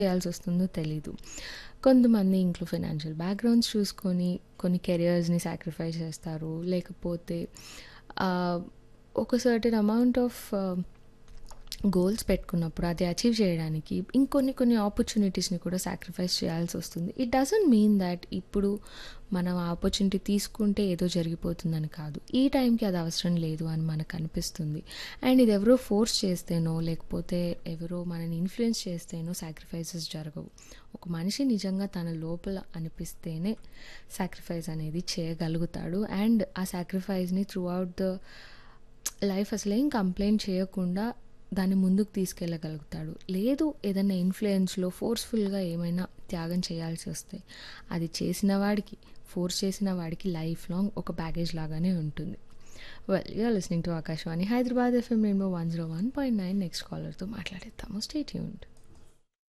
చేయాల్సి వస్తుందో తెలీదు కొంతమంది ఇంట్లో ఫైనాన్షియల్ బ్యాక్గ్రౌండ్స్ చూసుకొని కొన్ని కెరియర్స్ని సాక్రిఫైస్ చేస్తారు లేకపోతే ఆ, ఒక సర్టెన్ అమౌంట్ ఆఫ్ గోల్స్ పెట్టుకున్నప్పుడు అది అచీవ్ చేయడానికి ఇంకొన్ని కొన్ని ఆపర్చునిటీస్ని కూడా సాక్రిఫైస్ చేయాల్సి వస్తుంది ఇట్ డజంట్ మీన్ దట్ ఇప్పుడు మనం ఆ ఆపర్చునిటీ తీసుకుంటే ఏదో జరిగిపోతుందని కాదు ఈ టైంకి అది అవసరం లేదు అని మనకు అనిపిస్తుంది అండ్ ఇది ఎవరో ఫోర్స్ చేస్తేనో లేకపోతే ఎవరో మనని ఇన్ఫ్లుయెన్స్ చేస్తేనో సాక్రిఫైసెస్ జరగవు ఒక మనిషి నిజంగా తన లోపల అనిపిస్తేనే సాక్రిఫైస్ అనేది చేయగలుగుతాడు అండ్ ఆ సాక్రిఫైస్ని త్రూ అవుట్ ద లైఫ్ అసలు ఏం కంప్లైంట్ చేయకుండా దాన్ని ముందుకు తీసుకెళ్ళగలుగుతాడు లేదు ఏదైనా ఇన్ఫ్లుయెన్స్లో ఫోర్స్ఫుల్గా ఏమైనా త్యాగం చేయాల్సి వస్తే అది చేసిన వాడికి ఫోర్స్ చేసిన వాడికి లైఫ్ లాంగ్ ఒక బ్యాగేజ్ లాగానే ఉంటుంది well you're listening to Akashvani Hyderabad FM rainbow one zero one point nine next కాలర్తో మాట్లాడేద్దాము స్టేట్ యూన్డ్